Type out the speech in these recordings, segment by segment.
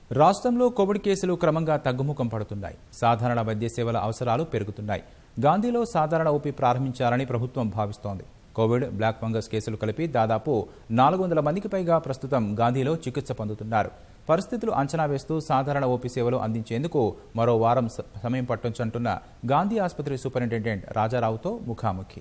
రాష్ట్రంలో కోవిడ్ కేసులు క్రమంగా తగ్గుముఖం పడుతున్నాయి సాధారణ వైద్య సేవల అవసరాలు పెరుగుతున్నాయి గాంధీలో సాధారణ ఓపీ ప్రారంభించాలని ప్రభుత్వం భావిస్తోంది కోవిడ్ బ్లాక్ ఫంగస్ కేసులు కలిపి దాదాపు నాలుగు వందల మందికి పైగా ప్రస్తుతం గాంధీలో చికిత్స పొందుతున్నారు పరిస్థితులు అంచనా వేస్తూ సాధారణ ఓపీ సేవలు అందించేందుకు మరో వారం స- సమయం పట్టొచ్చంటున్న గాంధీ ఆసుపత్రి సూపరింటెండెంట్ రాజారావుతో ముఖాముఖి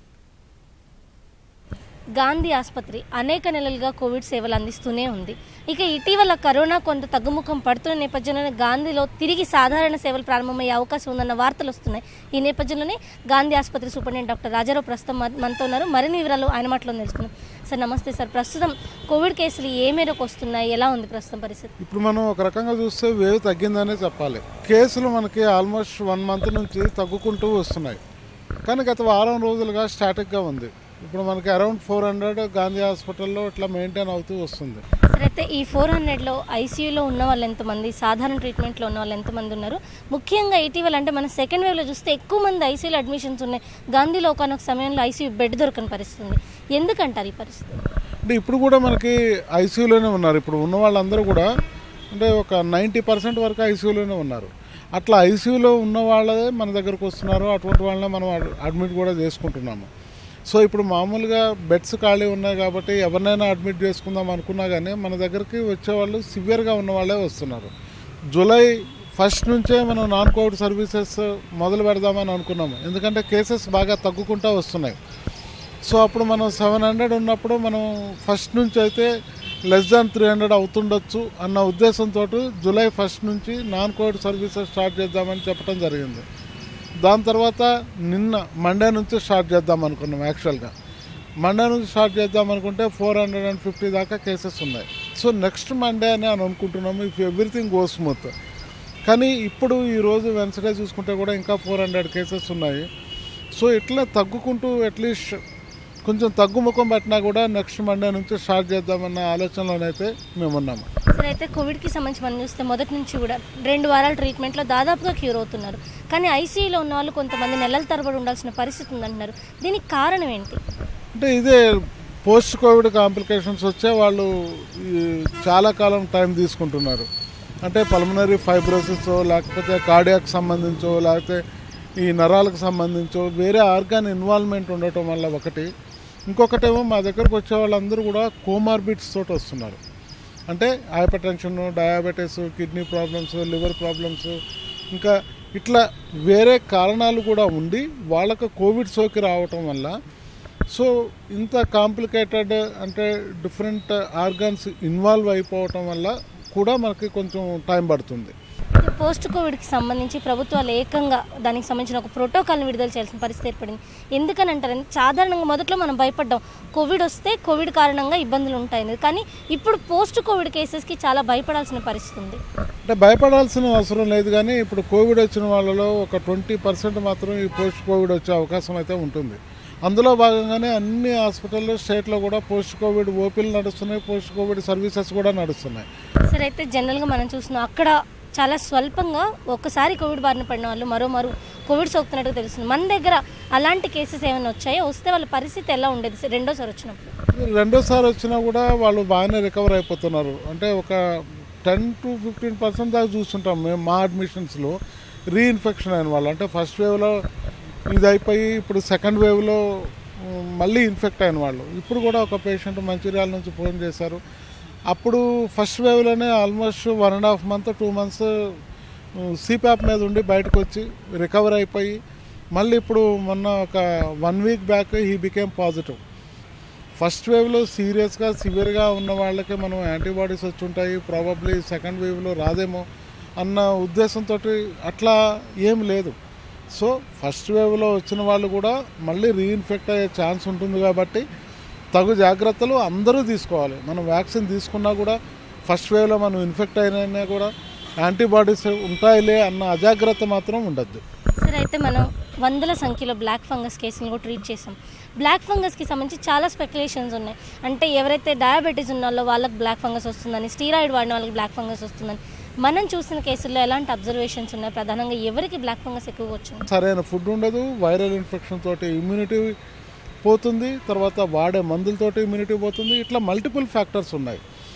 గాంధీ ఆసుపత్రి అనేక నెలలుగా కోవిడ్ సేవలు అందిస్తూనే ఉంది ఇక ఇటీవల కరోనా కొంత తగ్గుముఖం పడుతున్న నేపథ్యంలోనే గాంధీలో తిరిగి సాధారణ సేవలు ప్రారంభమయ్యే అవకాశం ఉందన్న వార్తలు వస్తున్నాయి ఈ నేపథ్యంలోనే గాంధీ ఆసుపత్రి సూపరింటెండెంట్ డాక్టర్ రాజారావు ప్రస్తుతం మన- మనతో ఉన్నారు మరిన్ని వివరాలు ఆయన మాటలో తెలుసుకుందాం సార్ నమస్తే సార్ ప్రస్తుతం కోవిడ్ కేసులు ఏ మేరకు వస్తున్నాయి ఎలా ఉంది ప్రస్తుతం పరిస్థితి ఇప్పుడు మనం ఒక రకంగా చూస్తే వేవ్ తగ్గిందనే చెప్పాలి కేసులు మనకి ఆల్మోస్ట్ వన్ మంత్ నుంచి తగ్గుకుంటూ వస్తున్నాయి కానీ గత వారం రోజులుగా స్టాటిక్గా ఉంది ఇప్పుడు మనకి అరౌండ్ ఫోర్ హండ్రెడ్ గాంధీ హాస్పిటల్లో ఇట్లా మెయింటైన్ అవుతూ వస్తుంది సార్ అయితే ఈ ఫోర్ హండ్రెడ్లో ఐసీయూలో ఉన్న వాళ్ళు ఎంతమంది సాధారణ ట్రీట్మెంట్లో ఉన్న వాళ్ళు ఎంతమంది ఉన్నారు ముఖ్యంగా ఇటీవల అంటే మన సెకండ్ వేవ్లో చూస్తే ఎక్కువ మంది ఐసీయూలో అడ్మిషన్స్ ఉన్నాయి గాంధీలో ఒకనొక సమయంలో ఐసీయూ బెడ్ దొరకని పరిస్థితి ఉంది ఎందుకంటారు ఈ పరిస్థితి అంటే ఇప్పుడు కూడా మనకి ఐసీయూలోనే ఉన్నారు ఇప్పుడు ఉన్న వాళ్ళందరూ కూడా అంటే ఒక నైంటీ పర్సెంట్ వరకు ఐసీయూలోనే ఉన్నారు అట్లా ఐసీయూలో ఉన్న వాళ్ళే మన దగ్గరకు వస్తున్నారు అటువంటి వాళ్ళనే మనం అడ్- అడ్మిట్ కూడా చేసుకుంటున్నాము సో ఇప్పుడు మామూలుగా బెడ్స్ ఖాళీ ఉన్నాయి కాబట్టి ఎవరినైనా అడ్మిట్ చేసుకుందాం అనుకున్నా కానీ మన దగ్గరికి వచ్చేవాళ్ళు సివియర్గా ఉన్న వాళ్ళే వస్తున్నారు జూలై ఫస్ట్ నుంచే మనం నాన్ కోవిడ్ సర్వీసెస్ మొదలు పెడదామని అనుకున్నాము ఎందుకంటే కేసెస్ బాగా తగ్గుకుంటూ వస్తున్నాయి సో అప్పుడు మనం సెవెన్ హండ్రెడ్ ఉన్నప్పుడు మనం ఫస్ట్ నుంచి అయితే లెస్ దాన్ త్రీ హండ్రెడ్ అవుతుండొచ్చు అన్న ఉద్దేశంతో జూలై ఫస్ట్ నుంచి నాన్ కోవిడ్ సర్వీసెస్ స్టార్ట్ చేద్దామని చెప్పడం జరిగింది దాని తర్వాత నిన్న మండే నుంచి స్టార్ట్ చేద్దాం అనుకున్నాం యాక్చువల్గా మండే నుంచి స్టార్ట్ చేద్దాం అనుకుంటే ఫోర్ హండ్రెడ్ అండ్ ఫిఫ్టీ దాకా కేసెస్ ఉన్నాయి సో నెక్స్ట్ మండే అని అని అనుకుంటున్నాము ఇఫ్ ఎవ్రీథింగ్ గో స్మూత్ కానీ ఇప్పుడు ఈరోజు వెన్స్డే చూసుకుంటే కూడా ఇంకా ఫోర్ హండ్రెడ్ కేసెస్ ఉన్నాయి సో ఇట్లా తగ్గుకుంటూ అట్లీస్ట్ కొంచెం తగ్గుముఖం పట్టినా కూడా నెక్స్ట్ మండే నుంచి స్టార్ట్ చేద్దామన్న ఆలోచనలోనైతే మేము ఉన్నాము సార్ అయితే కోవిడ్కి సంబంధించి మనం చూస్తే మొదటి నుంచి కూడా రెండు వారాల ట్రీట్మెంట్లో దాదాపుగా క్యూర్ అవుతున్నారు కానీ ఐసీయూలో ఉన్న వాళ్ళు కొంతమంది నెలల తరబడి ఉండాల్సిన పరిస్థితి ఉందంటున్నారు దీనికి కారణం ఏంటి అంటే ఇదే పోస్ట్ కోవిడ్ కాంప్లికేషన్స్ వచ్చే వాళ్ళు ఈ చాలా కాలం టైం తీసుకుంటున్నారు అంటే పల్మనరీ ఫైబ్రోసిస్ లేకపోతే కార్డియాక్ సంబంధించో లేకపోతే ఈ నరాలకు సంబంధించో వేరే ఆర్గాన్ ఇన్వాల్వ్మెంట్ ఉండటం వల్ల ఒకటి ఇంకొకటేమో మా దగ్గరకు వచ్చే వాళ్ళందరూ కూడా కోమార్బిడ్స్ తోటి వస్తున్నారు అంటే hypertension diabetes kidney problems liver problems ఇంకా ఇట్లా వేరే కారణాలు కూడా ఉండి వాళ్ళకు కోవిడ్ సోకి రావటం వల్ల సో ఇంత కాంప్లికేటెడ్ అంటే డిఫరెంట్ ఆర్గాన్స్ ఇన్వాల్వ్ అయిపోవటం వల్ల కూడా మనకి కొంచెం టైం పడుతుంది పోస్ట్ కోవిడ్కి సంబంధించి ప్రభుత్వాలు ఏకంగా దానికి సంబంధించిన ఒక ప్రోటోకాల్ని విడుదల చేయాల్సిన పరిస్థితి ఏర్పడింది ఎందుకని అంటారు సాధారణంగా మొదట్లో మనం భయపడ్డాం కోవిడ్ వస్తే కోవిడ్ కారణంగా ఇబ్బందులు ఉంటాయని కానీ ఇప్పుడు పోస్ట్ కోవిడ్ కేసెస్కి చాలా భయపడాల్సిన పరిస్థితి ఉంది అంటే భయపడాల్సిన అవసరం లేదు కానీ ఇప్పుడు కోవిడ్ వచ్చిన వాళ్ళలో ఒక ట్వంటీ పర్సెంట్ మాత్రం ఈ పోస్ట్ కోవిడ్ వచ్చే అవకాశం అయితే ఉంటుంది అందులో భాగంగానే అన్ని హాస్పిటల్లో స్టేట్లో కూడా పోస్ట్ కోవిడ్ ఓపీలు నడుస్తున్నాయి పోస్ట్ కోవిడ్ సర్వీసెస్ కూడా నడుస్తున్నాయి సరే అయితే జనరల్గా మనం చూస్తున్నాం అక్కడ చాలా స్వల్పంగా ఒక్కసారి కోవిడ్ బారిన పడిన వాళ్ళు మరో మరో కోవిడ్ సోకుతున్నట్టుగా తెలుస్తుంది మన దగ్గర అలాంటి కేసెస్ ఏమైనా వచ్చాయో వస్తే వాళ్ళ పరిస్థితి ఎలా ఉండేది రెండోసారి వచ్చినప్పుడు రెండోసారి వచ్చినా కూడా వాళ్ళు బాగానే రికవర్ అయిపోతున్నారు అంటే ఒక టెన్ టు ఫిఫ్టీన్ పర్సెంట్ దాకా చూస్తుంటాం మేము మా అడ్మిషన్స్లో రీఇన్ఫెక్షన్ అయిన వాళ్ళు అంటే ఫస్ట్ వేవ్లో ఇది అయిపోయి ఇప్పుడు సెకండ్ వేవ్లో ఉమ్, మళ్ళీ ఇన్ఫెక్ట్ అయిన వాళ్ళు ఇప్పుడు కూడా ఒక పేషెంట్ మంచిర్యాల నుంచి ఫోన్ చేశారు అప్పుడు ఫస్ట్ వేవ్లోనే almost one and half month two months CPAP మీద ఉండి బయటకు వచ్చి రికవర్ అయిపోయి మళ్ళీ ఇప్పుడు మొన్న ఒక one week back he became positive first వేవ్లో సీరియస్గా సివియర్గా ఉన్న వాళ్ళకి మనం యాంటీబాడీస్ వచ్చి ఉంటాయి ప్రాబబ్లీ సెకండ్ వేవ్లో రాదేమో అన్న ఉద్దేశంతో అట్లా ఏం లేదు సో ఫస్ట్ వేవ్లో వచ్చిన వాళ్ళు కూడా మళ్ళీ రీఇన్ఫెక్ట్ అయ్యే ఛాన్స్ ఉంటుంది కాబట్టి తగు జాగ్రత్తలు అందరూ తీసుకోవాలి మనం వ్యాక్సిన్ తీసుకున్నా కూడా ఫస్ట్ వేవ్లో మనం ఇన్ఫెక్ట్ అయినా కూడా యాంటీబాడీస్ ఉంటాయిలే అన్న అజాగ్రత్త మాత్రం ఉండద్దు సరే అయితే మనం వందల సంఖ్యలో బ్లాక్ ఫంగస్ కేసులను కూడా ట్రీట్ చేసాం బ్లాక్ ఫంగస్కి సంబంధించి చాలా స్పెక్యులేషన్స్ ఉన్నాయి అంటే ఎవరైతే డయాబెటీస్ ఉన్న వాళ్ళో వాళ్ళకి బ్లాక్ ఫంగస్ వస్తుందని స్టీరాయిడ్ వాడిన వాళ్ళకి బ్లాక్ ఫంగస్ వస్తుందని మనం చూసిన కేసుల్లో ఎలాంటి అబ్జర్వేషన్స్ ఉన్నాయి ప్రధానంగా ఎవరికి బ్లాక్ ఫంగస్ ఎక్కువగా వచ్చింది సరైన ఫుడ్ ఉండదు వైరల్ ఇన్ఫెక్షన్ తోటి ఇమ్యూనిటీ పోతుంది తర్వాత వాడే మందులతోటి ఇమ్యూనిటీ పోతుంది ఇట్లా మల్టిపుల్ ఫ్యాక్టర్స్ ఉన్నాయి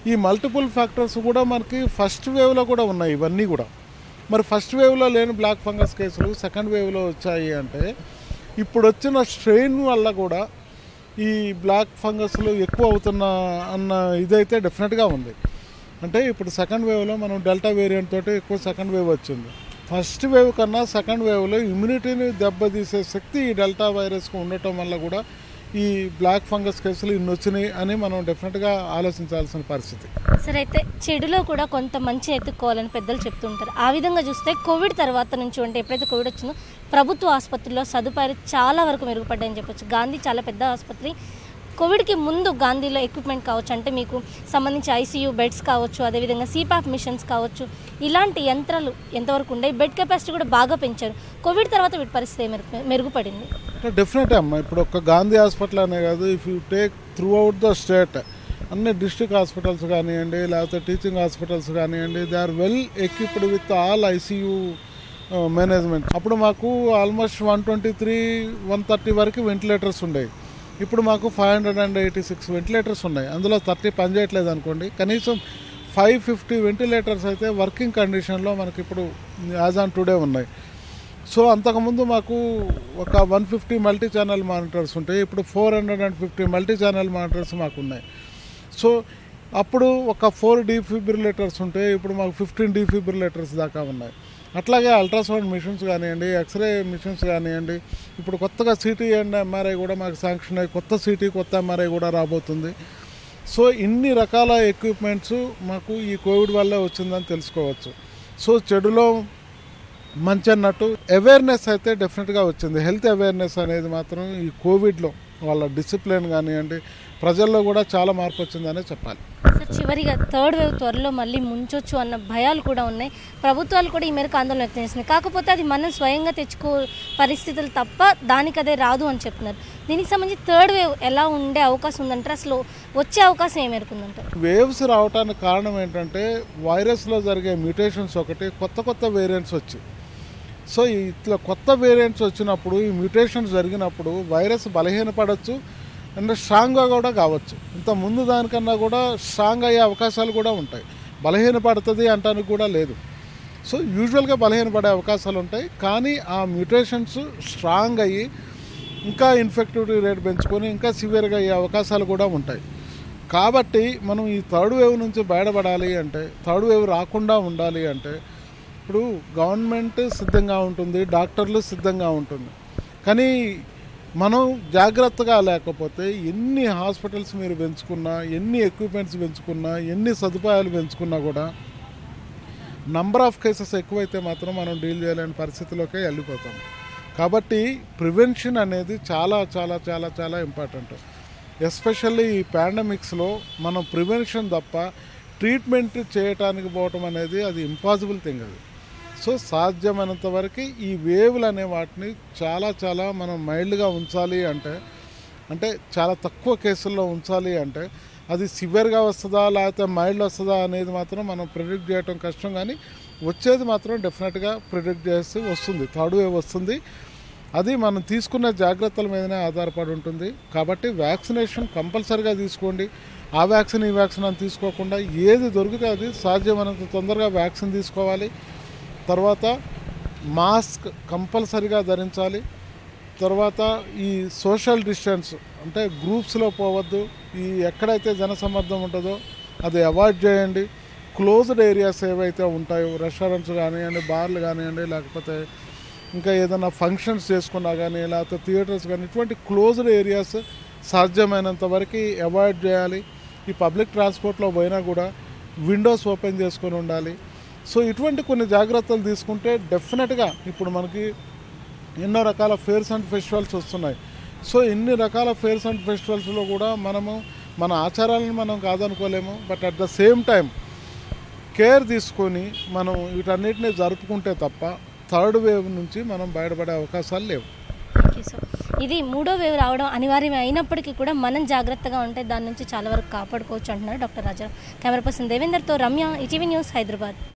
ఈ మల్టిపుల్ ఫ్యాక్టర్స్ కూడా మనకి ఫస్ట్ వేవ్లో కూడా ఉన్నాయి ఇవన్నీ కూడా మరి ఫస్ట్ వేవ్లో లేని బ్లాక్ ఫంగస్ కేసులు సెకండ్ వేవ్లో వచ్చాయి అంటే ఇప్పుడు వచ్చిన స్ట్రెయిన్ వల్ల కూడా ఈ బ్లాక్ ఫంగస్లు ఎక్కువ అవుతున్న అన్న ఇదైతే డెఫినెట్గా ఉంది అంటే ఇప్పుడు సెకండ్ వేవ్లో మనం డెల్టా వేరియంట్ తోటి ఎక్కువ సెకండ్ వేవ్ వచ్చింది ఫస్ట్ వేవ్ కన్నా సెకండ్ వేవ్లో ఇమ్యూనిటీని దెబ్బతీసే శక్తి ఈ డెల్టా వైరస్కు ఉండటం వల్ల కూడా ఈ బ్లాక్ ఫంగస్ కేసులు ఇన్ని వచ్చినాయి అని మనం డెఫినెట్గా ఆలోచించాల్సిన పరిస్థితి సరే అయితే చెడులో కూడా కొంత మంచి ఎత్తుక్కోవాలని పెద్దలు చెప్తుంటారు ఆ విధంగా చూస్తే కోవిడ్ తర్వాత నుంచి అంటే ఎప్పుడైతే కోవిడ్ వచ్చిందో ప్రభుత్వ ఆసుపత్రుల్లో సదుపాయాలు చాలా వరకు మెరుగుపడ్డాయని చెప్పొచ్చు గాంధీ చాలా పెద్ద ఆసుపత్రి కోవిడ్కి ముందు గాంధీలో ఎక్విప్మెంట్ కావచ్చు అంటే మీకు సంబంధించి ఐసీయూ బెడ్స్ కావచ్చు అదేవిధంగా సిపాప్ మిషన్స్ కావచ్చు ఇలాంటి యంత్రాలు ఎంతవరకు ఉన్నాయి బెడ్ కెపాసిటీ కూడా బాగా పెంచారు కోవిడ్ తర్వాత వీటి పరిస్థితి మెరుగు మెరుగుపడింది అంటే డెఫినెట్ అమ్మా ఇప్పుడు ఒక గాంధీ హాస్పిటల్ అనే కాదు if you take throughout the state అన్ని డిస్ట్రిక్ట్ హాస్పిటల్స్ కానివ్వండి లేకపోతే టీచింగ్ హాస్పిటల్స్ కానివ్వండి they are well equipped with all ICU management అప్పుడు మాకు almost one twenty three one thirty వరకు వెంటిలేటర్స్ ఉండేవి ఇప్పుడు మాకు five hundred and eighty six ventilators ఉన్నాయి అందులో థర్టీ పనిచేయట్లేదు అనుకోండి కనీసం ఫైవ్ ఫిఫ్టీ వెంటిలేటర్స్ అయితే వర్కింగ్ కండిషన్లో మనకి ఇప్పుడు యాజ్ ఆన్ టుడే ఉన్నాయి సో అంతకుముందు మాకు ఒక one fifty multi channel monitors ఉంటాయి ఇప్పుడు four hundred and fifty multi channel monitors మాకు ఉన్నాయి సో అప్పుడు ఒక ఫోర్ డీఫిబ్రిలేటర్స్ ఉంటాయి ఇప్పుడు మాకు ఫిఫ్టీన్ డీఫిబ్రిలేటర్స్ దాకా ఉన్నాయి అట్లాగే అల్ట్రాసౌండ్ మిషన్స్ కానివ్వండి ఎక్స్రే మిషన్స్ కానివ్వండి ఇప్పుడు కొత్తగా సిటీ అండ్ ఎంఆర్ఐ కూడా మాకు శాంక్షన్ అయ్యి కొత్త సిటీ కొత్త ఎంఆర్ఐ కూడా రాబోతుంది సో ఇన్ని రకాల ఎక్విప్మెంట్స్ మాకు ఈ కోవిడ్ వల్లే వచ్చిందని తెలుసుకోవచ్చు సో చెడులో మంచి అన్నట్టు అవేర్నెస్ అయితే డెఫినెట్గా వచ్చింది హెల్త్ అవేర్నెస్ అనేది మాత్రం ఈ కోవిడ్లో వాళ్ళ డిసిప్లిన్ కానివ్వండి ప్రజల్లో కూడా చాలా మార్పు వచ్చిందనే చెప్పాలి సార్ చివరిగా థర్డ్ వేవ్ త్వరలో మళ్ళీ ముంచొచ్చు అన్న భయాలు కూడా ఉన్నాయి ప్రభుత్వాలు కూడా ఈ మేరకు ఆందోళన వ్యక్తం చేస్తున్నాయి కాకపోతే అది మనం స్వయంగా తెచ్చుకో పరిస్థితులు తప్ప దానికదే రాదు అని చెప్తున్నారు దీనికి సంబంధించి థర్డ్ వేవ్ ఎలా ఉండే అవకాశం ఉందంటారు అసలు వచ్చే అవకాశం ఏ మేరకు ఉందంటారు వేవ్స్ రావడానికి కారణం ఏంటంటే వైరస్లో జరిగే మ్యూటేషన్స్ ఒకటి కొత్త కొత్త వేరియంట్స్ వచ్చి సో ఇట్లా కొత్త వేరియంట్స్ వచ్చినప్పుడు ఈ మ్యూటేషన్స్ జరిగినప్పుడు వైరస్ బలహీనపడవచ్చు అండ్ స్ట్రాంగ్గా కూడా కావచ్చు ఇంత ముందు దానికన్నా కూడా స్ట్రాంగ్ అయ్యే అవకాశాలు కూడా ఉంటాయి బలహీనపడుతుంది అంటానికి కూడా లేదు సో యూజువల్గా బలహీనపడే అవకాశాలు ఉంటాయి కానీ ఆ మ్యూటేషన్స్ స్ట్రాంగ్ అయ్యి ఇంకా ఇన్ఫెక్టివిటీ రేట్ పెంచుకొని ఇంకా సివియర్గా అయ్యే అవకాశాలు కూడా ఉంటాయి కాబట్టి మనం ఈ థర్డ్ వేవ్ నుంచి బయటపడాలి అంటే థర్డ్ వేవ్ రాకుండా ఉండాలి అంటే ఇప్పుడు గవర్నమెంట్ సిద్ధంగా ఉంటుంది డాక్టర్లు సిద్ధంగా ఉంటుంది కానీ మనం జాగ్రత్తగా లేకపోతే ఎన్ని హాస్పిటల్స్ మీరు పెంచుకున్నా ఎన్ని ఎక్విప్మెంట్స్ పెంచుకున్నా ఎన్ని సదుపాయాలు పెంచుకున్నా కూడా నంబర్ ఆఫ్ కేసెస్ ఎక్కువైతే మాత్రం మనం డీల్ చేయలేని పరిస్థితిలోకే వెళ్ళిపోతాం కాబట్టి ప్రివెన్షన్ అనేది చాలా చాలా చాలా చాలా ఇంపార్టెంట్ ఎస్పెషల్లీ ఈ పాండమిక్స్లో మనం ప్రివెన్షన్ తప్ప ట్రీట్మెంట్ చేయటానికి పోవటం అనేది అది ఇంపాసిబుల్ థింగ్ అది సో సాధ్యమైనంత వరకు ఈ వేవ్లు అనే వాటిని చాలా చాలా మనం మైల్డ్గా ఉంచాలి అంటే అంటే చాలా తక్కువ కేసుల్లో ఉంచాలి అంటే అది సివియర్గా వస్తుందా లేకపోతే మైల్డ్ వస్తుందా అనేది మాత్రం మనం ప్రిడిక్ట్ చేయటం కష్టం కానీ వచ్చేది మాత్రం డెఫినెట్గా ప్రిడిక్ట్ చేసి వస్తుంది థర్డ్ వేవ్ వస్తుంది అది మనం తీసుకున్న జాగ్రత్తల మీదనే ఆధారపడి ఉంటుంది కాబట్టి వ్యాక్సినేషన్ కంపల్సరీగా తీసుకోండి ఆ వ్యాక్సిన్ ఈ వ్యాక్సిన్ అని తీసుకోకుండా ఏది దొరికితే అది సాధ్యమైనంత తొందరగా వ్యాక్సిన్ తీసుకోవాలి తర్వాత మాస్క్ కంపల్సరీగా ధరించాలి తర్వాత ఈ సోషల్ డిస్టెన్స్ అంటే గ్రూప్స్లో పోవద్దు ఈ ఎక్కడైతే జనసమ్మర్దం ఉంటుందో అది అవాయిడ్ చేయండి క్లోజ్డ్ ఏరియాస్ ఏవైతే ఉంటాయో రెస్టారెంట్స్ కానివ్వండి బార్లు కానివ్వండి లేకపోతే ఇంకా ఏదైనా ఫంక్షన్స్ చేసుకున్నా కానీ లేకపోతే థియేటర్స్ కానీ ఇటువంటి క్లోజ్డ్ ఏరియాస్ సాధ్యమైనంత వరకు అవాయిడ్ చేయాలి ఈ పబ్లిక్ ట్రాన్స్పోర్ట్లో పోయినా కూడా విండోస్ ఓపెన్ చేసుకొని ఉండాలి సో ఇటువంటి కొన్ని జాగ్రత్తలు తీసుకుంటే డెఫినెట్గా ఇప్పుడు మనకి ఎన్నో రకాల ఫేర్స్ అండ్ ఫెస్టివల్స్ వస్తున్నాయి సో ఇన్ని రకాల ఫేర్స్ అండ్ ఫెస్టివల్స్లో కూడా మనము మన ఆచారాలను మనం కాదనుకోలేము but at the same time care తీసుకొని మనం వీటన్నిటిని జరుపుకుంటే తప్ప థర్డ్ వేవ్ నుంచి మనం బయటపడే అవకాశాలు లేవు థ్యాంక్ యూ సార్ ఇది మూడో వేవ్ రావడం అనివార్యమే అయినప్పటికీ కూడా మనం జాగ్రత్తగా ఉంటే దాని నుంచి చాలా వరకు కాపాడుకోవచ్చు అంటున్నారు డాక్టర్ రాజా కెమెరా పర్సన్ దేవేందర్తో రమ్య ఈటీవీ న్యూస్ హైదరాబాద్